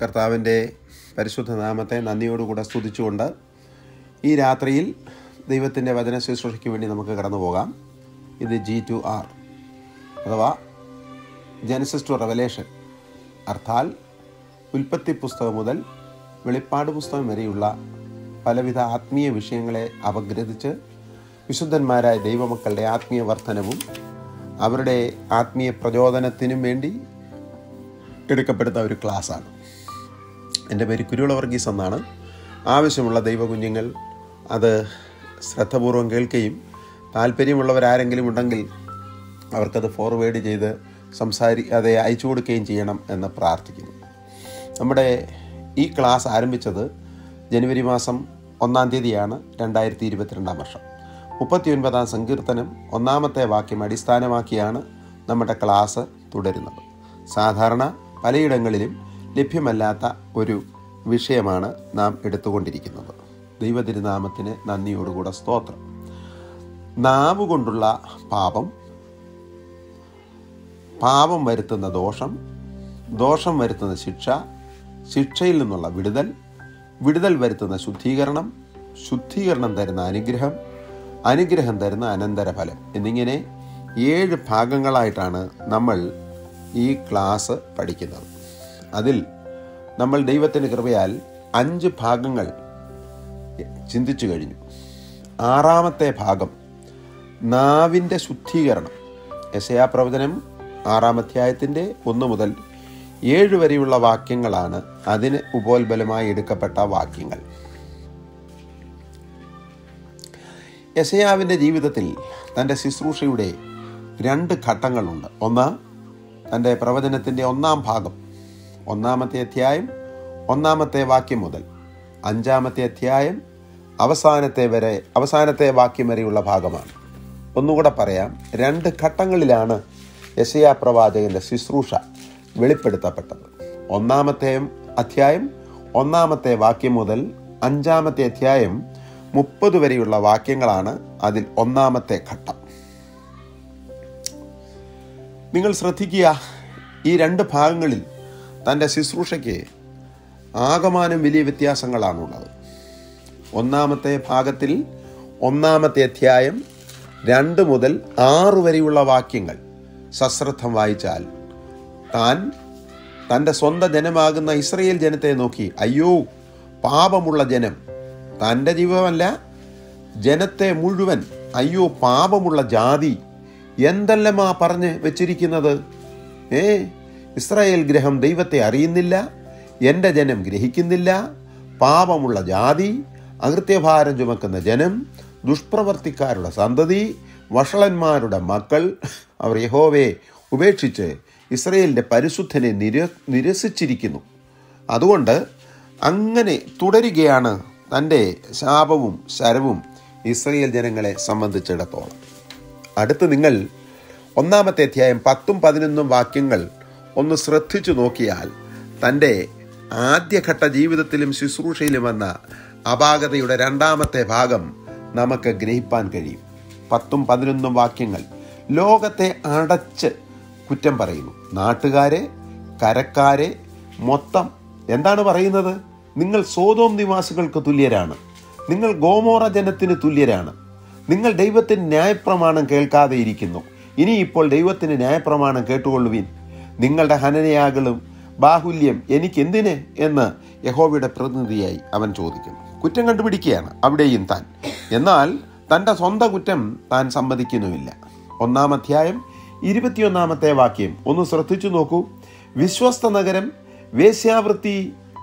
കർത്താവിൻ്റെ പരിശുദ്ധ നാമത്തെ നന്ദിയോടുകൂടെ സ്തുതിച്ചുകൊണ്ട് ഈ രാത്രിയിൽ ദൈവത്തിൻ്റെ വചന ശുശ്രൂഷയ്ക്ക് വേണ്ടി നമുക്ക് കടന്നു പോകാം ഇത് ജി ടു ആർ അഥവാ ജനസിസ് ടു റെവലേഷൻ അർത്ഥാൽ ഉൽപ്പത്തി പുസ്തകം മുതൽ വെളിപ്പാട് പുസ്തകം വരെയുള്ള പലവിധ ആത്മീയ വിഷയങ്ങളെ അപഗ്രഥിച്ച് വിശുദ്ധന്മാരായ ദൈവമക്കളുടെ ആത്മീയ വർധനവും അവരുടെ ആത്മീയ പ്രചോദനത്തിനും വേണ്ടി എടുക്കപ്പെടുന്ന ഒരു ക്ലാസ്സാണ് എൻ്റെ പേര് കുരുവിള വർഗീസ് എന്നാണ് ആവശ്യമുള്ള ദൈവകുഞ്ഞുങ്ങൾ അത് ശ്രദ്ധപൂർവ്വം കേൾക്കുകയും താല്പര്യമുള്ളവരാരെങ്കിലും ഉണ്ടെങ്കിൽ അവർക്കത് ഫോർവേഡ് ചെയ്ത് സംസാരി അത് അയച്ചു കൊടുക്കുകയും ചെയ്യണം എന്ന് പ്രാർത്ഥിക്കുന്നു നമ്മുടെ ഈ ക്ലാസ് ആരംഭിച്ചത് ജനുവരി മാസം ഒന്നാം തീയതിയാണ് രണ്ടായിരത്തി ഇരുപത്തിരണ്ടാം വർഷം മുപ്പത്തിയൊൻപതാം സങ്കീർത്തനം ഒന്നാമത്തെ വാക്യം അടിസ്ഥാനമാക്കിയാണ് നമ്മുടെ ക്ലാസ് തുടരുന്നത് സാധാരണ പലയിടങ്ങളിലും ലഭ്യമല്ലാത്ത ഒരു വിഷയമാണ് നാം എടുത്തുകൊണ്ടിരിക്കുന്നത് ദൈവതിരുനാമത്തിന് നന്ദിയോടുകൂടെ സ്തോത്രം നാവ് കൊണ്ടുള്ള പാപം പാപം വരുത്തുന്ന ദോഷം ദോഷം വരുത്തുന്ന ശിക്ഷ ശിക്ഷയിൽ നിന്നുള്ള വിടുതൽ വിടുതൽ വരുത്തുന്ന ശുദ്ധീകരണം ശുദ്ധീകരണം തരുന്ന അനുഗ്രഹം അനുഗ്രഹം തരുന്ന അനന്തരഫലം എന്നിങ്ങനെ ഏഴ് ഭാഗങ്ങളായിട്ടാണ് നമ്മൾ ഈ ക്ലാസ് പഠിക്കുന്നത് അതിൽ നമ്മൾ ദൈവത്തിൻ്റെ കൃപയാൽ അഞ്ച് ഭാഗങ്ങൾ ചിന്തിച്ചു കഴിഞ്ഞു ആറാമത്തെ ഭാഗം നാവിൻ്റെ ശുദ്ധീകരണം യശയാ പ്രവചനം ആറാം അധ്യായത്തിൻ്റെ ഒന്ന് മുതൽ ഏഴ് വരെയുള്ള വാക്യങ്ങളാണ് അതിന് ഉപോത്ബലമായി എടുക്കപ്പെട്ട വാക്യങ്ങൾ യശയാവിൻ്റെ ജീവിതത്തിൽ തൻ്റെ ശുശ്രൂഷയുടെ രണ്ട് ഘട്ടങ്ങളുണ്ട് ഒന്ന് തൻ്റെ പ്രവചനത്തിൻ്റെ ഒന്നാം ഭാഗം ഒന്നാമത്തെ അധ്യായം ഒന്നാമത്തെ വാക്യം മുതൽ അഞ്ചാമത്തെ അധ്യായം അവസാനത്തെ വരെ അവസാനത്തെ വാക്യം വരെയുള്ള ഭാഗമാണ് ഒന്നുകൂടെ പറയാം രണ്ട് ഘട്ടങ്ങളിലാണ് യശയാ പ്രവാചകന്റെ ശുശ്രൂഷ വെളിപ്പെടുത്തപ്പെട്ടത് ഒന്നാമത്തെ അധ്യായം ഒന്നാമത്തെ വാക്യം മുതൽ അഞ്ചാമത്തെ അധ്യായം മുപ്പത് വരെയുള്ള വാക്യങ്ങളാണ് അതിൽ ഒന്നാമത്തെ ഘട്ടം നിങ്ങൾ ശ്രദ്ധിക്കുക ഈ രണ്ട് ഭാഗങ്ങളിൽ തൻ്റെ ശുശ്രൂഷയ്ക്ക് ആകമാനം വലിയ വ്യത്യാസങ്ങളാണുള്ളത് ഒന്നാമത്തെ ഭാഗത്തിൽ ഒന്നാമത്തെ അധ്യായം രണ്ട് മുതൽ ആറ് വരെയുള്ള വാക്യങ്ങൾ സശ്രദ്ധം വായിച്ചാൽ താൻ തൻ്റെ സ്വന്തം ജനമാകുന്ന ഇസ്രയേൽ ജനത്തെ നോക്കി അയ്യോ പാപമുള്ള ജനം തൻ്റെ ജീവമല്ല ജനത്തെ മുഴുവൻ അയ്യോ പാപമുള്ള ജാതി എന്തെല്ലാമാ പറഞ്ഞ് വെച്ചിരിക്കുന്നത് ഏ ഇസ്രായേൽ ഗ്രഹം ദൈവത്തെ അറിയുന്നില്ല എൻ്റെ ജനം ഗ്രഹിക്കുന്നില്ല പാപമുള്ള ജാതി അകൃത്യഭാരം ചുമക്കുന്ന ജനം ദുഷ്പ്രവർത്തിക്കാരുടെ സന്തതി വഷളന്മാരുടെ മക്കൾ അവർ യഹോവയെ ഉപേക്ഷിച്ച് ഇസ്രയേലിൻ്റെ പരിശുദ്ധനെ നിര നിരസിച്ചിരിക്കുന്നു അതുകൊണ്ട് അങ്ങനെ തുടരുകയാണ് തൻ്റെ ശാപവും ശരവും ഇസ്രയേൽ ജനങ്ങളെ സംബന്ധിച്ചിടത്തോളം അടുത്ത് നിങ്ങൾ ഒന്നാമത്തെ അധ്യായം പത്തും പതിനൊന്നും വാക്യങ്ങൾ ഒന്ന് ശ്രദ്ധിച്ചു നോക്കിയാൽ തൻ്റെ ആദ്യഘട്ട ജീവിതത്തിലും ശുശ്രൂഷയിലും വന്ന അപാകതയുടെ രണ്ടാമത്തെ ഭാഗം നമുക്ക് ഗ്രഹിപ്പാൻ കഴിയും പത്തും പതിനൊന്നും വാക്യങ്ങൾ ലോകത്തെ അടച്ച് കുറ്റം പറയുന്നു നാട്ടുകാരെ കരക്കാരെ മൊത്തം എന്താണ് പറയുന്നത് നിങ്ങൾ സോതോം നിവാസികൾക്ക് തുല്യരാണ് നിങ്ങൾ ഗോമോറ ജനത്തിന് തുല്യരാണ് നിങ്ങൾ ദൈവത്തിന് ന്യായപ്രമാണം കേൾക്കാതെ ഇരിക്കുന്നു ഇനി ഇപ്പോൾ ദൈവത്തിന് ന്യായപ്രമാണം കേട്ടുകൊള്ളുവിൻ നിങ്ങളുടെ ഹനനയാകളും ബാഹുല്യം എനിക്ക് എന്തിന് എന്ന് യഹോവയുടെ പ്രതിനിധിയായി അവൻ ചോദിക്കുന്നു കുറ്റം കണ്ടുപിടിക്കുകയാണ് അവിടെയും താൻ എന്നാൽ തൻ്റെ സ്വന്തം കുറ്റം താൻ സമ്മതിക്കുന്നുമില്ല ഒന്നാം അധ്യായം ഇരുപത്തിയൊന്നാമത്തെ വാക്യം ഒന്ന് ശ്രദ്ധിച്ചു നോക്കൂ വിശ്വസ്ത നഗരം വേശ്യാവൃത്തി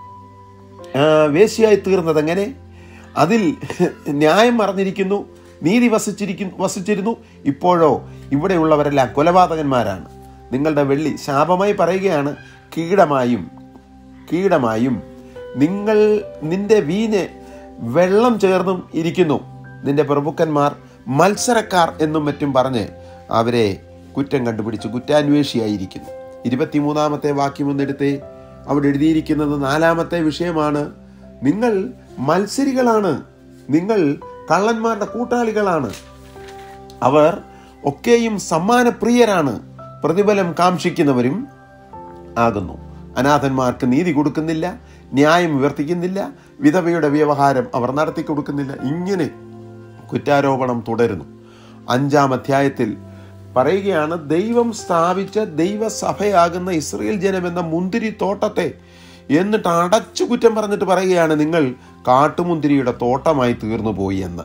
വേശ്യയായി തീർന്നത് എങ്ങനെ അതിൽ ന്യായം മറഞ്ഞിരിക്കുന്നു നീതി വസിച്ചിരിക്കുന്നു വസിച്ചിരുന്നു ഇപ്പോഴോ ഇവിടെയുള്ളവരെല്ലാം കൊലപാതകന്മാരാണ് നിങ്ങളുടെ വെള്ളി ശാപമായി പറയുകയാണ് കീടമായും കീടമായും നിങ്ങൾ നിന്റെ വീഞ്ഞ് വെള്ളം ചേർന്നും ഇരിക്കുന്നു നിന്റെ പ്രഭുക്കന്മാർ മത്സരക്കാർ എന്നും മറ്റും പറഞ്ഞ് അവരെ കുറ്റം കണ്ടുപിടിച്ച് കുറ്റാന്വേഷിയായിരിക്കുന്നു ഇരുപത്തിമൂന്നാമത്തെ വാക്യം ഒന്നെടുത്തേ അവിടെ എഴുതിയിരിക്കുന്നത് നാലാമത്തെ വിഷയമാണ് നിങ്ങൾ മത്സരികളാണ് നിങ്ങൾ കള്ളന്മാരുടെ കൂട്ടാളികളാണ് അവർ ഒക്കെയും സമ്മാനപ്രിയരാണ് പ്രതിഫലം കാക്ഷിക്കുന്നവരും ആകുന്നു അനാഥന്മാർക്ക് നീതി കൊടുക്കുന്നില്ല ന്യായം വിവർത്തിക്കുന്നില്ല വിധവയുടെ വ്യവഹാരം അവർ നടത്തി കൊടുക്കുന്നില്ല ഇങ്ങനെ കുറ്റാരോപണം തുടരുന്നു അഞ്ചാം അധ്യായത്തിൽ പറയുകയാണ് ദൈവം സ്ഥാപിച്ച ദൈവസഭയാകുന്ന ഇസ്രയേൽ ജനം എന്ന മുന്തിരി തോട്ടത്തെ എന്നിട്ട് അടച്ചു കുറ്റം പറഞ്ഞിട്ട് പറയുകയാണ് നിങ്ങൾ കാട്ടുമുന്തിരിയുടെ തോട്ടമായി തീർന്നു പോയി എന്ന്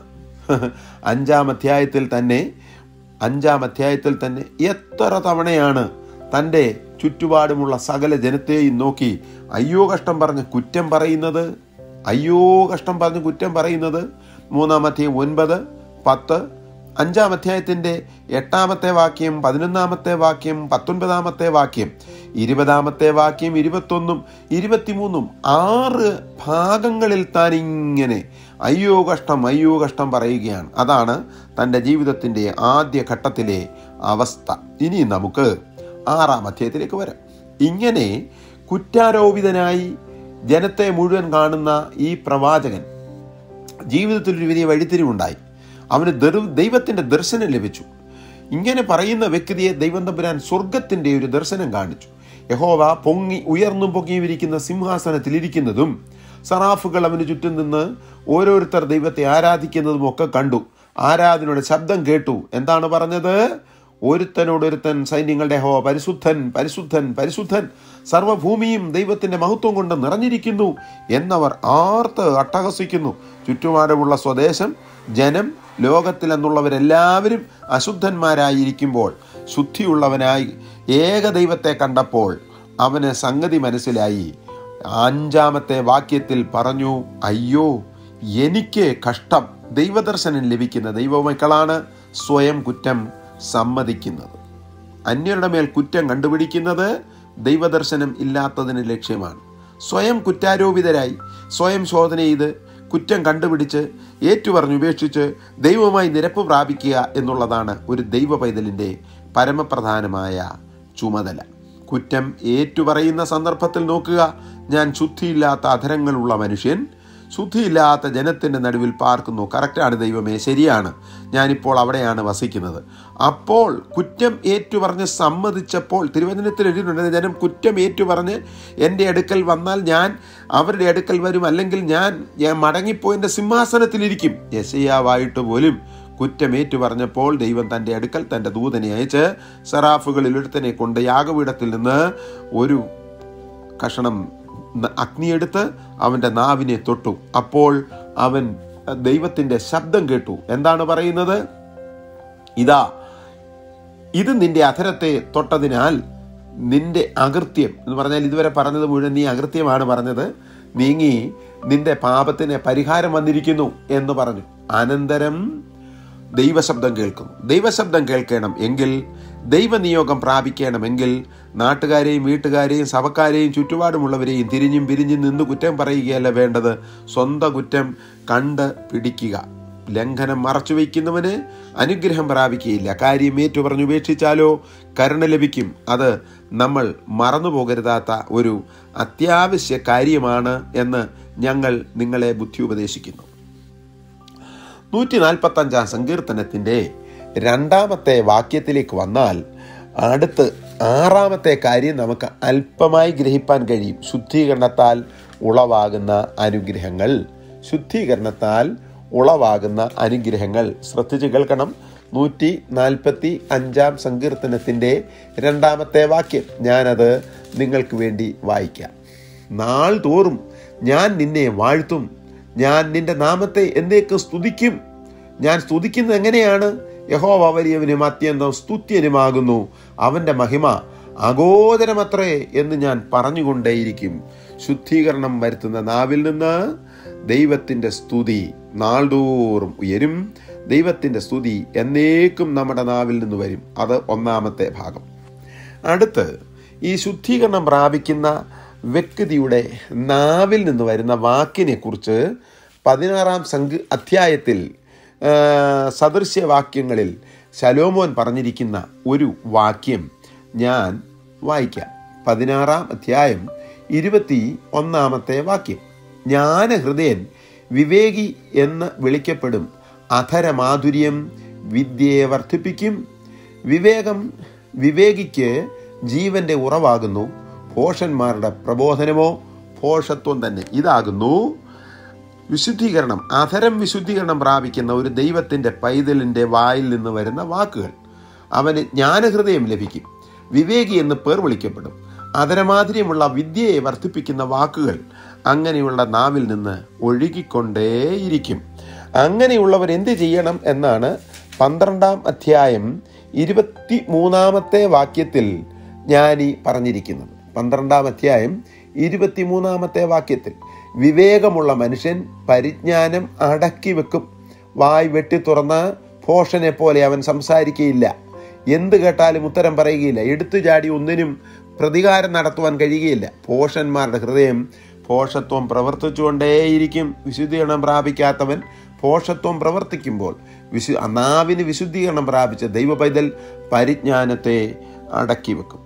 അഞ്ചാം അധ്യായത്തിൽ തന്നെ അഞ്ചാം അധ്യായത്തിൽ തന്നെ എത്ര തവണയാണ് തൻ്റെ ചുറ്റുപാടുമുള്ള സകല ജനത്തെയും നോക്കി അയ്യോ കഷ്ടം പറഞ്ഞ് കുറ്റം പറയുന്നത് അയ്യോ കഷ്ടം പറഞ്ഞ് കുറ്റം പറയുന്നത് മൂന്നാം അധ്യായം ഒൻപത് പത്ത് അഞ്ചാം അധ്യായത്തിൻ്റെ എട്ടാമത്തെ വാക്യം പതിനൊന്നാമത്തെ വാക്യം പത്തൊൻപതാമത്തെ വാക്യം ഇരുപതാമത്തെ വാക്യം ഇരുപത്തൊന്നും ഇരുപത്തിമൂന്നും ആറ് ഭാഗങ്ങളിൽ താൻ ഇങ്ങനെ അയ്യോ കഷ്ടം അയ്യോ കഷ്ടം പറയുകയാണ് അതാണ് തൻ്റെ ജീവിതത്തിൻ്റെ ആദ്യ ഘട്ടത്തിലെ അവസ്ഥ ഇനി നമുക്ക് ആറാം അധ്യായത്തിലേക്ക് വരാം ഇങ്ങനെ കുറ്റാരോപിതനായി ജനത്തെ മുഴുവൻ കാണുന്ന ഈ പ്രവാചകൻ ജീവിതത്തിൽ ഒരു വലിയ വഴിത്തിരിവുണ്ടായി അവന് ദർ- ദൈവത്തിന്റെ ദർശനം ലഭിച്ചു ഇങ്ങനെ പറയുന്ന വ്യക്തിയെ ദൈവം തമ്പുരാൻ സ്വർഗത്തിന്റെ ഒരു ദർശനം കാണിച്ചു യഹോവ പൊങ്ങി ഉയർന്നും പൊങ്ങിയും ഇരിക്കുന്ന സിംഹാസനത്തിൽ ഇരിക്കുന്നതും സറാഫുകൾ അവന് ചുറ്റും നിന്ന് ഓരോരുത്തർ ദൈവത്തെ ആരാധിക്കുന്നതും ഒക്കെ കണ്ടു ആരാധനയുടെ ശബ്ദം കേട്ടു എന്താണ് പറഞ്ഞത് ഒരുത്തനോടൊരുത്തൻ സൈന്യങ്ങളുടെ ഹോ പരിശുദ്ധൻ പരിശുദ്ധൻ പരിശുദ്ധൻ സർവഭൂമിയും ദൈവത്തിന്റെ മഹത്വം കൊണ്ട് നിറഞ്ഞിരിക്കുന്നു എന്നവർ ആർത്ത് അട്ടഹസിക്കുന്നു ചുറ്റുപാടുമുള്ള സ്വദേശം ജനം ലോകത്തിലെന്നുള്ളവരെല്ലാവരും അശുദ്ധന്മാരായിരിക്കുമ്പോൾ ശുദ്ധിയുള്ളവനായി ഏക ദൈവത്തെ കണ്ടപ്പോൾ അവന് സംഗതി മനസ്സിലായി അഞ്ചാമത്തെ വാക്യത്തിൽ പറഞ്ഞു അയ്യോ എനിക്ക് കഷ്ടം ദൈവദർശനം ലഭിക്കുന്ന ദൈവമക്കളാണ് സ്വയം കുറ്റം സമ്മതിക്കുന്നത് അന്യരുടെ മേൽ കുറ്റം കണ്ടുപിടിക്കുന്നത് ദൈവദർശനം ഇല്ലാത്തതിന് ലക്ഷ്യമാണ് സ്വയം കുറ്റാരോപിതരായി സ്വയം ശോധന ചെയ്ത് കുറ്റം കണ്ടുപിടിച്ച് ഏറ്റുപറഞ്ഞ് ഉപേക്ഷിച്ച് ദൈവവുമായി നിരപ്പ് പ്രാപിക്കുക എന്നുള്ളതാണ് ഒരു ദൈവ പൈതലിൻ്റെ പരമപ്രധാനമായ ചുമതല കുറ്റം ഏറ്റുപറയുന്ന സന്ദർഭത്തിൽ നോക്കുക ഞാൻ ശുദ്ധിയില്ലാത്ത അധരങ്ങളുള്ള മനുഷ്യൻ ശുദ്ധിയില്ലാത്ത ജനത്തിൻ്റെ നടുവിൽ പാർക്കുന്നു കറക്റ്റാണ് ദൈവമേ ശരിയാണ് ഞാനിപ്പോൾ അവിടെയാണ് വസിക്കുന്നത് അപ്പോൾ കുറ്റം ഏറ്റുപറഞ്ഞ് സമ്മതിച്ചപ്പോൾ തിരുവചനത്തിൽ എഴുതിയിട്ടുണ്ട് ജനം കുറ്റം ഏറ്റുപറഞ്ഞ് എൻ്റെ അടുക്കൽ വന്നാൽ ഞാൻ അവരുടെ അടുക്കൽ വരും അല്ലെങ്കിൽ ഞാൻ ഞാൻ മടങ്ങിപ്പോയി എൻ്റെ സിംഹാസനത്തിലിരിക്കും യശയാവായിട്ട് പോലും കുറ്റമേറ്റു പറഞ്ഞപ്പോൾ ദൈവം തൻ്റെ അടുക്കൽ തൻ്റെ ദൂതനെ അയച്ച് സറാഫുകളിൽ ഒരുത്തനെ കൊണ്ട് യാഗപീഠത്തിൽ നിന്ന് ഒരു കഷണം ന- അഗ്നിയെടുത്ത് അവൻ്റെ നാവിനെ തൊട്ടു അപ്പോൾ അവൻ ദൈവത്തിൻ്റെ ശബ്ദം കേട്ടു എന്താണ് പറയുന്നത് ഇതാ ഇത് നിന്റെ അധരത്തെ തൊട്ടതിനാൽ നിന്റെ അകൃത്യം എന്ന് പറഞ്ഞാൽ ഇതുവരെ പറഞ്ഞത് മുഴുവൻ നീ അകൃത്യമാണ് പറഞ്ഞത് നീങ്ങി നിന്റെ പാപത്തിന് പരിഹാരം വന്നിരിക്കുന്നു എന്ന് പറഞ്ഞു അനന്തരം ദൈവശബ്ദം കേൾക്കുന്നു ദൈവശബ്ദം കേൾക്കണം എങ്കിൽ ദൈവനിയോഗം പ്രാപിക്കണമെങ്കിൽ നാട്ടുകാരെയും വീട്ടുകാരെയും സഭക്കാരെയും ചുറ്റുപാടുമുള്ളവരെയും തിരിഞ്ഞും പിരിഞ്ഞും നിന്ന് കുറ്റം പറയുകയല്ല വേണ്ടത് സ്വന്തം കുറ്റം കണ്ട് പിടിക്കുക ലംഘനം മറച്ചു വയ്ക്കുന്നവന് അനുഗ്രഹം പ്രാപിക്കുകയില്ല കാര്യം ഏറ്റു പറഞ്ഞു ഉപേക്ഷിച്ചാലോ കരുണ ലഭിക്കും അത് നമ്മൾ മറന്നു പോകരുതാത്ത ഒരു അത്യാവശ്യ കാര്യമാണ് എന്ന് ഞങ്ങൾ നിങ്ങളെ ബുദ്ധി ഉപദേശിക്കുന്നു നൂറ്റി നാൽപ്പത്തി അഞ്ചാം സങ്കീർത്തനത്തിൻ്റെ രണ്ടാമത്തെ വാക്യത്തിലേക്ക് വന്നാൽ അടുത്ത് ആറാമത്തെ കാര്യം നമുക്ക് അല്പമായി ഗ്രഹിപ്പാൻ കഴിയും ശുദ്ധീകരണത്താൽ ഉളവാകുന്ന അനുഗ്രഹങ്ങൾ ശുദ്ധീകരണത്താൽ ഉളവാകുന്ന അനുഗ്രഹങ്ങൾ ശ്രദ്ധിച്ച് കേൾക്കണം നൂറ്റി നാൽപ്പത്തി അഞ്ചാം സങ്കീർത്തനത്തിൻ്റെ രണ്ടാമത്തെ വാക്യം ഞാനത് നിങ്ങൾക്ക് വേണ്ടി വായിക്കാം നാൾ തോറും ഞാൻ നിന്നെ വാഴ്ത്തും ഞാൻ നിന്റെ നാമത്തെ എന്നേക്ക് സ്തുതിക്കും ഞാൻ സ്തുതിക്കുന്നത് എങ്ങനെയാണ് യഹോവ വലിയവനും അത്യന്തം സ്തുത്യനുമാകുന്നു അവൻ്റെ മഹിമ അഗോചരമത്രേ എന്ന് ഞാൻ പറഞ്ഞുകൊണ്ടേയിരിക്കും ശുദ്ധീകരണം വരുത്തുന്ന നാവിൽ നിന്ന് ദൈവത്തിൻ്റെ സ്തുതി നാൾതോറും ഉയരും ദൈവത്തിൻ്റെ സ്തുതി എന്നേക്കും നമ്മുടെ നാവിൽ നിന്ന് വരും അത് ഒന്നാമത്തെ ഭാഗം അടുത്ത് ഈ ശുദ്ധീകരണം പ്രാപിക്കുന്ന വ്യക്തിയുടെ നാവിൽ നിന്ന് വരുന്ന വാക്കിനെ കുറിച്ച് പതിനാറാം സംഘ അധ്യായത്തിൽ ആ, സദൃശ്യവാക്യങ്ങളിൽ ശലോമോൻ പറഞ്ഞിരിക്കുന്ന ഒരു വാക്യം ഞാൻ വായിക്കാം പതിനാറാം അധ്യായം ഇരുപത്തി ഒന്നാമത്തെ വാക്യം ജ്ഞാനഹൃദയൻ വിവേകി എന്ന് വിളിക്കപ്പെടും അധരമാധുര്യം വിദ്യയെ വർദ്ധിപ്പിക്കും വിവേകം വിവേകിക്ക് ജീവന്റെ ഉറവാകുന്നു ഭോഷന്മാരുടെ പ്രബോധനമോ ഭോഷത്വം തന്നെ ഇതാകുന്നു വിശുദ്ധീകരണം അധരം വിശുദ്ധീകരണം പ്രാപിക്കുന്ന ഒരു ദൈവത്തിൻ്റെ പൈതലിൻ്റെ വായിൽ നിന്ന് വരുന്ന വാക്കുകൾ അവന് ജ്ഞാനഹൃദയം ലഭിക്കും വിവേകി എന്ന് പേർ വിളിക്കപ്പെടും അതരമാതിരിയുമുള്ള വിദ്യയെ വർദ്ധിപ്പിക്കുന്ന വാക്കുകൾ അങ്ങനെയുള്ള നാവിൽ നിന്ന് ഒഴുകിക്കൊണ്ടേയിരിക്കും അങ്ങനെയുള്ളവർ എന്ത് ചെയ്യണം എന്നാണ് പന്ത്രണ്ടാം അധ്യായം ഇരുപത്തി മൂന്നാമത്തെ വാക്യത്തിൽ ജ്ഞാനി പറഞ്ഞിരിക്കുന്നത് പന്ത്രണ്ടാം അധ്യായം ഇരുപത്തിമൂന്നാമത്തെ വാക്യത്തിൽ വിവേകമുള്ള മനുഷ്യൻ പരിജ്ഞാനം അടക്കി വെക്കും വായ് വെട്ടി തുറന്ന് ഭോഷനെ പോലെ അവൻ സംസാരിക്കുകയില്ല എന്ത് കേട്ടാലും ഉത്തരം പറയുകയില്ല എടുത്തു ചാടി ഒന്നിനും പ്രതികാരം നടത്തുവാൻ കഴിയുകയില്ല ഭോഷന്മാരുടെ ഹൃദയം ഭോഷത്വം പ്രവർത്തിച്ചുകൊണ്ടേയിരിക്കും വിശുദ്ധീകരണം പ്രാപിക്കാത്തവൻ ഭോഷത്വം പ്രവർത്തിക്കുമ്പോൾ വിശു നാവിന് വിശുദ്ധീകരണം പ്രാപിച്ച ദൈവ പൈതൽ പരിജ്ഞാനത്തെ അടക്കി വെക്കും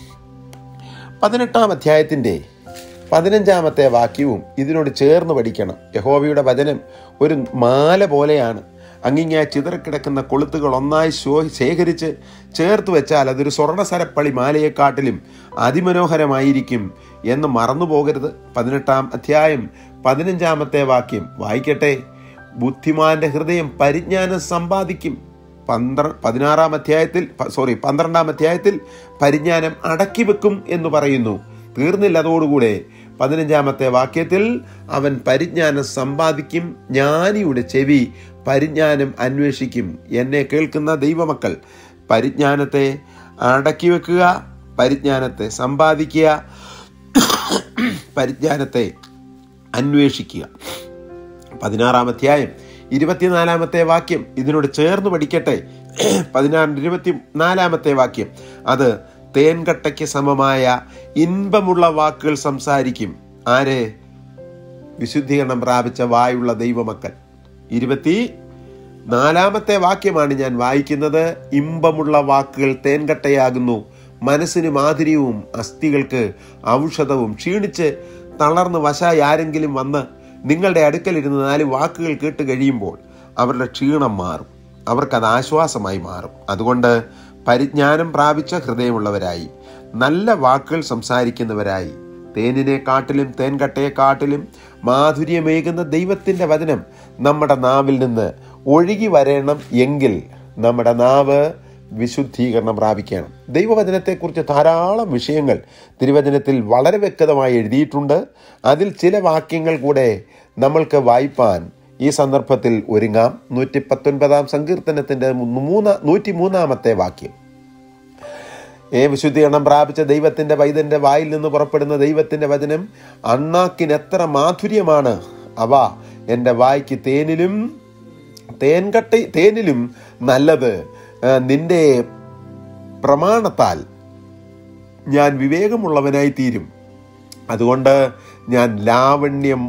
പതിനെട്ടാം അധ്യായത്തിൻ്റെ പതിനഞ്ചാമത്തെ വാക്യവും ഇതിനോട് ചേർന്ന് പഠിക്കണം യഹോവയുടെ വചനം ഒരു മാല പോലെയാണ് അങ്ങിങ്ങ ചിതറിക്കിടക്കുന്ന കൊളുത്തുകൾ ഒന്നായി ശോ ശേഖരിച്ച് ചേർത്ത് വെച്ചാൽ അതൊരു സ്വർണ്ണസരപ്പളി മാലയെക്കാട്ടിലും അതിമനോഹരമായിരിക്കും എന്ന് മറന്നു പോകരുത് പതിനെട്ടാം അധ്യായം പതിനഞ്ചാമത്തെ വാക്യം വായിക്കട്ടെ ബുദ്ധിമാന്റെ ഹൃദയം പരിജ്ഞാനം സമ്പാദിക്കും പന്ത്ര പതിനാറാം അധ്യായത്തിൽ സോറി പന്ത്രണ്ടാം അധ്യായത്തിൽ പരിജ്ഞാനം അടക്കി വെക്കും എന്ന് പറയുന്നു തീർന്നില്ല അതോടുകൂടെ പതിനഞ്ചാമത്തെ വാക്യത്തിൽ അവൻ പരിജ്ഞാനം സമ്പാദിക്കും ജ്ഞാനിയുടെ ചെവി പരിജ്ഞാനം അന്വേഷിക്കും എന്നെ കേൾക്കുന്ന ദൈവമക്കൾ പരിജ്ഞാനത്തെ അടക്കി വെക്കുക പരിജ്ഞാനത്തെ സമ്പാദിക്കുക പരിജ്ഞാനത്തെ അന്വേഷിക്കുക പതിനാറാം അധ്യായം ഇരുപത്തിനാലാമത്തെ വാക്യം ഇതിനോട് ചേർന്ന് പഠിക്കട്ടെ പതിനാറ് ഇരുപത്തി നാലാമത്തെ വാക്യം അത് തേൻകട്ടയ്ക്ക് സമമായ ഇൻപമുള്ള വാക്കുകൾ സംസാരിക്കും ആരെ വിശുദ്ധീകരണം പ്രാപിച്ച വായുള്ള ദൈവമക്കൾ ഇരുപത്തി നാലാമത്തെ വാക്യമാണ് ഞാൻ വായിക്കുന്നത് ഇമ്പമുള്ള വാക്കുകൾ തേൻകട്ടയാകുന്നു മനസ്സിന് മാധുര്യവും അസ്ഥികൾക്ക് ഔഷധവും ക്ഷീണിച്ച് തളർന്ന് വശായി ആരെങ്കിലും വന്ന് നിങ്ങളുടെ അടുക്കലിരുന്ന് നാല് വാക്കുകൾ കേട്ട് കഴിയുമ്പോൾ അവരുടെ ക്ഷീണം മാറും അവർക്കത് ആശ്വാസമായി മാറും അതുകൊണ്ട് പരിജ്ഞാനം പ്രാപിച്ച ഹൃദയമുള്ളവരായി നല്ല വാക്കുകൾ സംസാരിക്കുന്നവരായി തേനിനെ കാട്ടിലും തേൻകട്ടയെ കാട്ടിലും മാധുര്യമേകുന്ന ദൈവത്തിൻ്റെ വചനം നമ്മുടെ നാവിൽ നിന്ന് ഒഴുകി വരണം എങ്കിൽ നമ്മുടെ നാവ് വിശുദ്ധീകരണം പ്രാപിക്കണം ദൈവവചനത്തെക്കുറിച്ച് ധാരാളം വിഷയങ്ങൾ തിരുവചനത്തിൽ വളരെ വ്യക്തമായി എഴുതിയിട്ടുണ്ട് അതിൽ ചില വാക്യങ്ങൾ കൂടെ നമ്മൾക്ക് വായിപ്പാൻ ഈ സന്ദർഭത്തിൽ ഒരുങ്ങാം നൂറ്റി പത്തൊൻപതാം സങ്കീർത്തനത്തിൻ്റെ മൂന്ന് നൂറ്റി മൂന്നാമത്തെ വാക്യം ഏ വിശുദ്ധീകരണം പ്രാപിച്ച ദൈവത്തിൻ്റെ വൈദ്യൻ്റെ വായിൽ നിന്ന് പുറപ്പെടുന്ന ദൈവത്തിൻ്റെ വചനം അണ്ണാക്കിന് എത്ര മാധുര്യമാണ് അവ എൻ്റെ വായ്ക്ക് തേനിലും തേൻകട്ട തേനിലും നല്ലത് നിന്റെ പ്രമാണത്താൽ ഞാൻ വിവേകമുള്ളവനായി തീരും അതുകൊണ്ട് ഞാൻ ലാവണ്യം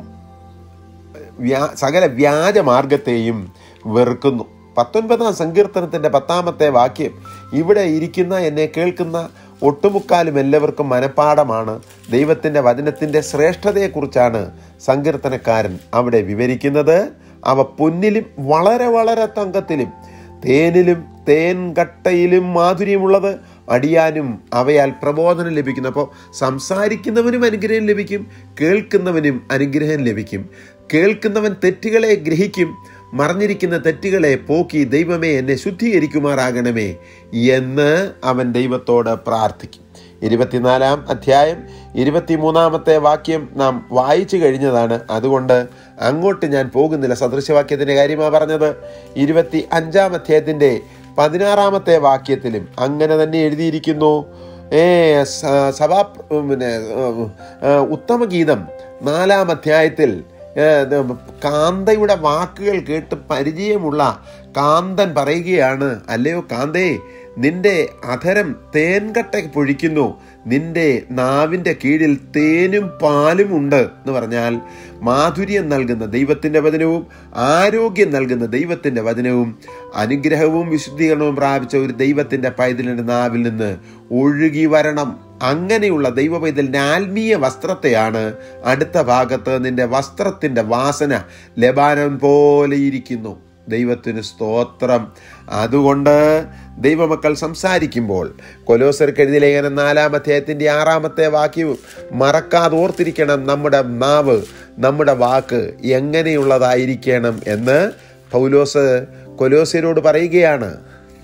വ്യാ സകല വ്യാജമാർഗത്തെയും വെറുക്കുന്നു പത്തൊൻപതാം സങ്കീർത്തനത്തിൻ്റെ പത്താമത്തെ വാക്യം ഇവിടെ ഇരിക്കുന്ന എന്നെ കേൾക്കുന്ന ഒട്ടുമുക്കാലും എല്ലാവർക്കും മനപ്പാടമാണ് ദൈവത്തിൻ്റെ വചനത്തിൻ്റെ ശ്രേഷ്ഠതയെക്കുറിച്ചാണ് സങ്കീർത്തനക്കാരൻ അവിടെ വിവരിക്കുന്നത് അവ പൊന്നിലും വളരെ വളരെ തങ്കത്തിലും തേനിലും തേൻകട്ടയിലും മാധുര്യമുള്ളത് അടിയാനും അവയാൽ പ്രബോധനം ലഭിക്കുന്നു അപ്പോൾ സംസാരിക്കുന്നവനും അനുഗ്രഹം ലഭിക്കും കേൾക്കുന്നവനും അനുഗ്രഹം ലഭിക്കും കേൾക്കുന്നവൻ തെറ്റുകളെ ഗ്രഹിക്കും മറഞ്ഞിരിക്കുന്ന തെറ്റുകളെ പോക്കി ദൈവമേ എന്നെ ശുദ്ധീകരിക്കുമാറാകണമേ എന്ന് അവൻ ദൈവത്തോട് പ്രാർത്ഥിക്കും ഇരുപത്തിനാലാം അധ്യായം ഇരുപത്തിമൂന്നാമത്തെ വാക്യം നാം വായിച്ചു കഴിഞ്ഞതാണ് അതുകൊണ്ട് അങ്ങോട്ട് ഞാൻ പോകുന്നില്ല സദൃശവാക്യത്തിൻ്റെ കാര്യമാണ് പറഞ്ഞത് ഇരുപത്തി അഞ്ചാം അധ്യായത്തിൻ്റെ പതിനാറാമത്തെ വാക്യത്തിലും അങ്ങനെ തന്നെ എഴുതിയിരിക്കുന്നു ഏ സഭാ പിന്നെ ഉത്തമഗീതം നാലാം അധ്യായത്തിൽ കാന്തയുടെ വാക്കുകൾ കേട്ട് പരിചയമുള്ള കാന്തൻ പറയുകയാണ് അല്ലയോ കാന്തേ നിന്റെ അധരം തേൻകട്ട പൊഴിക്കുന്നു നിന്റെ നാവിൻ്റെ കീഴിൽ തേനും പാലും ഉണ്ട് എന്ന് പറഞ്ഞാൽ മാധുര്യം നൽകുന്ന ദൈവത്തിൻ്റെ വചനവും ആരോഗ്യം നൽകുന്ന ദൈവത്തിൻ്റെ വചനവും അനുഗ്രഹവും വിശുദ്ധീകരണവും പ്രാപിച്ച ഒരു ദൈവത്തിൻ്റെ പൈതലിൻ്റെ നാവിൽ നിന്ന് ഒഴുകി വരണം അങ്ങനെയുള്ള ദൈവ പൈതലിൻ്റെ ആത്മീയ വസ്ത്രത്തെയാണ് അടുത്ത ഭാഗത്ത് നിന്റെ വസ്ത്രത്തിൻ്റെ വാസന ലബാനൻ പോലെ ഇരിക്കുന്നു ദൈവത്തിന് സ്തോത്രം അതുകൊണ്ട് ദൈവമക്കൾ സംസാരിക്കുമ്പോൾ കൊലോസർക്ക് എഴുതിയ ലേഖനം നാലാം അധ്യായത്തിൻ്റെ ആറാമത്തെ വാക്യവും മറക്കാതെ ഓർത്തിരിക്കണം നമ്മുടെ നാവ് നമ്മുടെ വാക്ക് എങ്ങനെയുള്ളതായിരിക്കണം എന്ന് പൗലോസ് കൊലോസ്യരോട് പറയുകയാണ്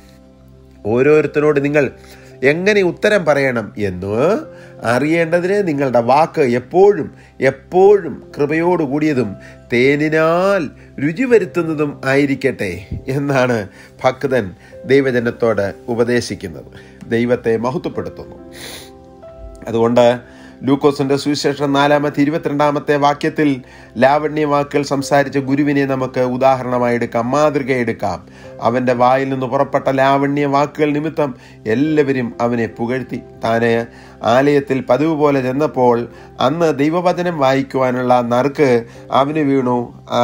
ഓരോരുത്തരോട് നിങ്ങൾ എങ്ങനെ ഉത്തരം പറയണം എന്ന് അറിയേണ്ടതിന് നിങ്ങളുടെ വാക്ക് എപ്പോഴും എപ്പോഴും കൃപയോടുകൂടിയതും തേനിനാൽ രുചി വരുത്തുന്നതും ആയിരിക്കട്ടെ എന്നാണ് ഭക്തൻ ദൈവജനത്തോട് ഉപദേശിക്കുന്നത് ദൈവത്തെ മഹത്വപ്പെടുത്തുന്നു അതുകൊണ്ട് ലൂക്കോസിന്റെ സുവിശേഷം നാലാമത്തെ ഇരുപത്തിരണ്ടാമത്തെ വാക്യത്തിൽ ലാവണ്യ വാക്കുകൾ സംസാരിച്ച ഗുരുവിനെ നമുക്ക് ഉദാഹരണമായി എടുക്കാം മാതൃക എടുക്കാം അവൻ്റെ വായിൽ നിന്ന് പുറപ്പെട്ട ലാവണ്യ വാക്കുകൾ നിമിത്തം എല്ലാവരും അവനെ പുകഴ്ത്തി താന് ആലയത്തിൽ പതിവ് പോലെ ചെന്നപ്പോൾ അന്ന് ദൈവവചനം വായിക്കുവാനുള്ള നറുക്ക് അവന് വീണു ആ,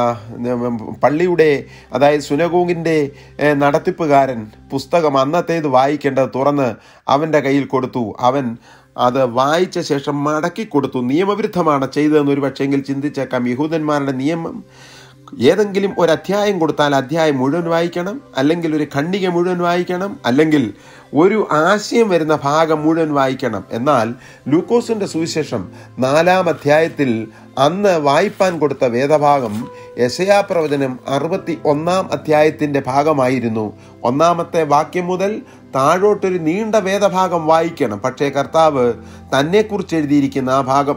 പള്ളിയുടെ അതായത് സുനഗോങ്ങിൻ്റെ നടത്തിപ്പുകാരൻ പുസ്തകം അന്നത്തേത് വായിക്കേണ്ടത് തുറന്ന് അവൻ്റെ കയ്യിൽ കൊടുത്തു അവൻ അത് വായിച്ച ശേഷം മടക്കി കൊടുത്തു നിയമവിരുദ്ധമാണ് ചെയ്തതെന്ന് ഒരു പക്ഷേങ്കിൽ ചിന്തിച്ചേക്കാം യഹൂദന്മാരുടെ നിയമം ഏതെങ്കിലും ഒരു അധ്യായം കൊടുത്താൽ അധ്യായം മുഴുവൻ വായിക്കണം അല്ലെങ്കിൽ ഒരു ഖണ്ഡിക മുഴുവൻ വായിക്കണം അല്ലെങ്കിൽ ഒരു ആശയം വരുന്ന ഭാഗം മുഴുവൻ വായിക്കണം എന്നാൽ ലൂക്കോസിന്റെ സുവിശേഷം നാലാം അധ്യായത്തിൽ അന്ന് വായിപ്പാൻ കൊടുത്ത വേദഭാഗം യശയാ പ്രവചനം അറുപത്തി ഒന്നാം അധ്യായത്തിന്റെ ഭാഗമായിരുന്നു ഒന്നാമത്തെ വാക്യം മുതൽ താഴോട്ടൊരു നീണ്ട വേദഭാഗം വായിക്കണം പക്ഷേ കർത്താവ് തന്നെക്കുറിച്ച് എഴുതിയിരിക്കുന്ന ആ ഭാഗം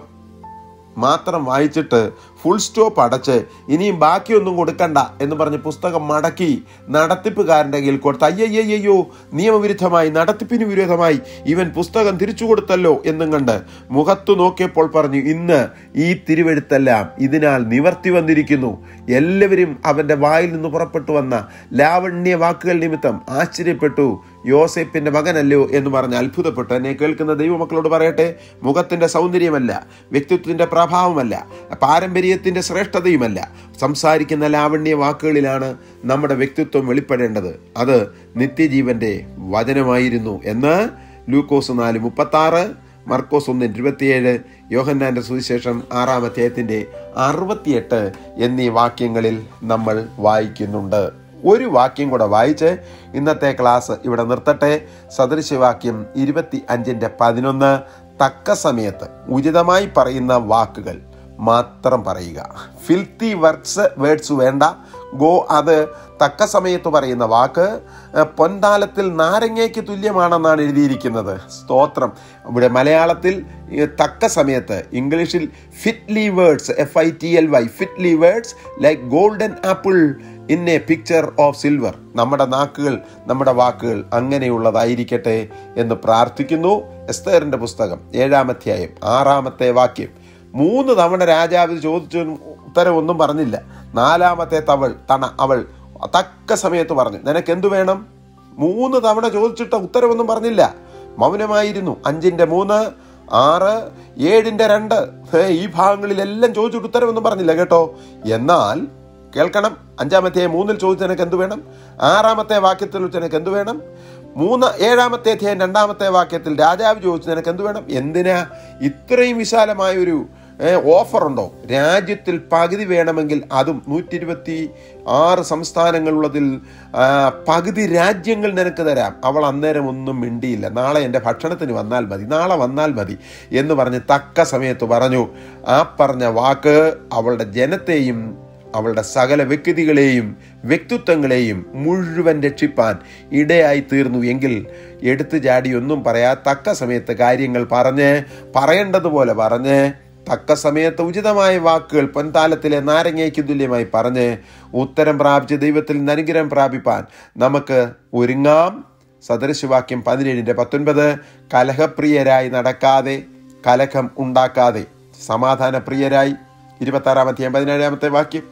മാത്രം വായിച്ചിട്ട് ഫുൾ സ്റ്റോപ്പ് അടച്ച് ഇനിയും ബാക്കിയൊന്നും കൊടുക്കണ്ട എന്ന് പറഞ്ഞ് പുസ്തകം മടക്കി നടത്തിപ്പുകാരൻ്റെ കയ്യിൽ കൊടുത്ത് അയ്യയ്യോ നിയമവിരുദ്ധമായി നടത്തിപ്പിന് വിരോധമായി ഇവൻ പുസ്തകം തിരിച്ചു കൊടുത്തല്ലോ എന്നും കണ്ട് മുഖത്തു നോക്കിയപ്പോൾ പറഞ്ഞു ഇന്ന് ഈ തിരുവെഴുത്തെല്ലാം ഇതിനാൽ നിവർത്തി വന്നിരിക്കുന്നു എല്ലാവരും അവൻ്റെ വായിൽ നിന്ന് പുറപ്പെട്ടു വന്ന ലാവണ്യ വാക്കുകൾ നിമിത്തം ആശ്ചര്യപ്പെട്ടു യോസേപ്പിന്റെ മകനല്ലോ എന്ന് പറഞ്ഞ് അത്ഭുതപ്പെട്ടു എന്നെ കേൾക്കുന്ന ദൈവമക്കളോട് പറയട്ടെ മുഖത്തിന്റെ സൗന്ദര്യമല്ല വ്യക്തിത്വത്തിന്റെ പ്രഭാവമല്ല പാരമ്പര്യത്തിന്റെ ശ്രേഷ്ഠതയുമല്ല സംസാരിക്കുന്ന ലാവണ്യ വാക്കുകളിലാണ് നമ്മുടെ വ്യക്തിത്വം വെളിപ്പെടേണ്ടത് അത് നിത്യജീവന്റെ വചനമായിരുന്നു എന്ന് ലൂക്കോസ് നാല് മുപ്പത്തി ആറ് മർക്കോസ് ഒന്ന് ഇരുപത്തിയേഴ് യോഹന്നാന്റെ സുവിശേഷം ആറാം അധ്യായത്തിന്റെ അറുപത്തിയെട്ട് എന്നീ വാക്യങ്ങളിൽ നമ്മൾ വായിക്കുന്നുണ്ട് ഒരു വാക്യം കൂടെ വായിച്ച് ഇന്നത്തെ ക്ലാസ് ഇവിടെ നിർത്തട്ടെ സദൃശവാക്യം ഇരുപത്തി അഞ്ചിൻ്റെ പതിനൊന്ന് തക്ക സമയത്ത് ഉചിതമായി പറയുന്ന വാക്കുകൾ മാത്രം പറയുക ഫിൽത്തി വർക്ക്സ് വേർഡ്സ് വേണ്ട ഗോ അത് തക്ക സമയത്ത് പറയുന്ന വാക്ക് ഏഹ്, പൊൻതാലത്തിൽ നാരങ്ങയ്ക്ക് തുല്യമാണെന്നാണ് എഴുതിയിരിക്കുന്നത് സ്തോത്രം ഇവിടെ മലയാളത്തിൽ ഈ തക്ക സമയത്ത് ഇംഗ്ലീഷിൽ fitly words F I T L Y fitly words like golden apple in a picture of silver നമ്മുടെ നാക്കുകൾ നമ്മുടെ വാക്കുകൾ അങ്ങനെയുള്ളതായിരിക്കട്ടെ എന്ന് പ്രാർത്ഥിക്കുന്നു എസ്തേറിന്റെ പുസ്തകം ഏഴാമധ്യായം ആറാമത്തെ വാക്യം മൂന്ന് തവണ രാജാവ് ചോദിച്ചു ഉത്തരവൊന്നും പറഞ്ഞില്ല നാലാമത്തെ തവൾ തണ അവൾ തക്ക സമയത്ത് പറഞ്ഞു നിനക്ക് എന്തു വേണം മൂന്ന് തവണ ചോദിച്ചിട്ട് ഉത്തരവൊന്നും പറഞ്ഞില്ല മൗനമായിരുന്നു അഞ്ചിന്റെ മൂന്ന് ആറ് ഏഴിന്റെ രണ്ട് ഹേ, ഈ ഭാഗങ്ങളിലെല്ലാം ചോദിച്ചിട്ട് ഉത്തരവൊന്നും പറഞ്ഞില്ല കേട്ടോ എന്നാൽ കേൾക്കണം അഞ്ചാമത്തെ മൂന്നിൽ ചോദിച്ചു നിനക്ക് എന്ത് വേണം ആറാമത്തെ വാക്യത്തിൽ ചോദിച്ചു നിനക്ക് എന്ത് വേണം മൂന്ന് ഏഴാമത്തെ അധ്യായം രണ്ടാമത്തെ വാക്യത്തിൽ രാജാവ് ചോദിച്ചു നിനക്ക് എന്ത് വേണം എന്തിനാ ഇത്രയും വിശാലമായ ഒരു ഓഫർ ഉണ്ടോ രാജ്യത്തിൽ പകുതി വേണമെങ്കിൽ അതും നൂറ്റി ഇരുപത്തി ആറ് സംസ്ഥാനങ്ങളുള്ളതിൽ ആ, പകുതി രാജ്യങ്ങൾ നിനക്ക് തരാം അവൾ അന്നേരം ഒന്നും മിണ്ടിയില്ല നാളെ എൻ്റെ ഭക്ഷണത്തിന് വന്നാൽ മതി നാളെ വന്നാൽ മതി എന്ന് പറഞ്ഞ് തക്ക സമയത്ത് പറഞ്ഞു ആ പറഞ്ഞ വാക്ക് അവളുടെ ജനത്തെയും അവളുടെ സകല വ്യക്തികളെയും വ്യക്തിത്വങ്ങളെയും മുഴുവൻ രക്ഷിപ്പാൻ ഇടയായി തീർന്നു എങ്കിൽ എടുത്തു ചാടി ഒന്നും പറയാ തക്ക സമയത്ത് കാര്യങ്ങൾ പറഞ്ഞ് പറയേണ്ടതുപോലെ പറഞ്ഞ് തക്ക സമയത്ത് ഉചിതമായ വാക്കുകൾ പൊൻതാലത്തിലെ നാരങ്ങയ്ക്ക് തുല്യമായി പറഞ്ഞ് ഉത്തരം പ്രാപിച്ച് ദൈവത്തിൽ നിന്ന് അനുഗ്രഹം പ്രാപിപ്പാൻ നമുക്ക് ഒരുങ്ങാം സദൃശവാക്യം പതിനേഴിൻ്റെ പത്തൊൻപത് കലഹപ്രിയരായി നടക്കാതെ കലഹം ഉണ്ടാക്കാതെ സമാധാനപ്രിയരായി ഇരുപത്താറാമത്തെ പതിനേഴാമത്തെ വാക്യം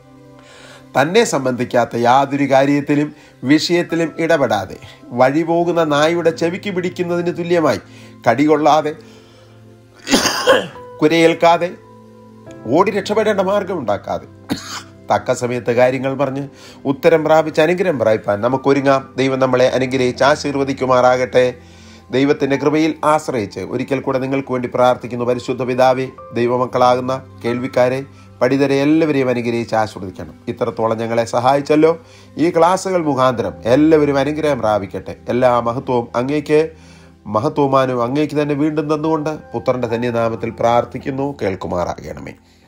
തന്നെ സംബന്ധിക്കാത്ത യാതൊരു കാര്യത്തിലും വിഷയത്തിലും ഇടപെടാതെ വഴി പോകുന്ന നായുടെ ചെവിക്ക് പിടിക്കുന്നതിന് തുല്യമായി കടികൊള്ളാതെ കുരയേൽക്കാതെ ഓടി രക്ഷപ്പെടേണ്ട മാർഗം ഉണ്ടാക്കാതെ തക്ക സമയത്ത് കാര്യങ്ങൾ പറഞ്ഞ് ഉത്തരം പ്രാപിച്ച് അനുഗ്രഹം പ്രാപിപ്പാൻ നമുക്കൊരുങ്ങാം ദൈവം നമ്മളെ അനുഗ്രഹിച്ച് ആശീർവദിക്കുമാറാകട്ടെ ദൈവത്തിൻ്റെ കൃപയിൽ ആശ്രയിച്ച് ഒരിക്കൽ കൂടെ നിങ്ങൾക്ക് വേണ്ടി പ്രാർത്ഥിക്കുന്നു പരിശുദ്ധ പിതാവേ ദൈവമക്കളാകുന്ന കേൾവിക്കാരെ പഠിതരെ എല്ലാവരെയും അനുഗ്രഹിച്ച് ആസ്വദിക്കണം ഇത്രത്തോളം ഞങ്ങളെ സഹായിച്ചല്ലോ ഈ ക്ലാസ്സുകൾ മുഖാന്തരം എല്ലാവരും അനുഗ്രഹം പ്രാപിക്കട്ടെ എല്ലാ മഹത്വവും അങ്ങേക്ക് മഹത്വമാനും അങ്ങേക്ക് തന്നെ വീണ്ടും തന്നുകൊണ്ട് പുത്രന്റെ ധന്യനാമത്തിൽ പ്രാർത്ഥിക്കുന്നു കേൾക്കുമാറാകണമേ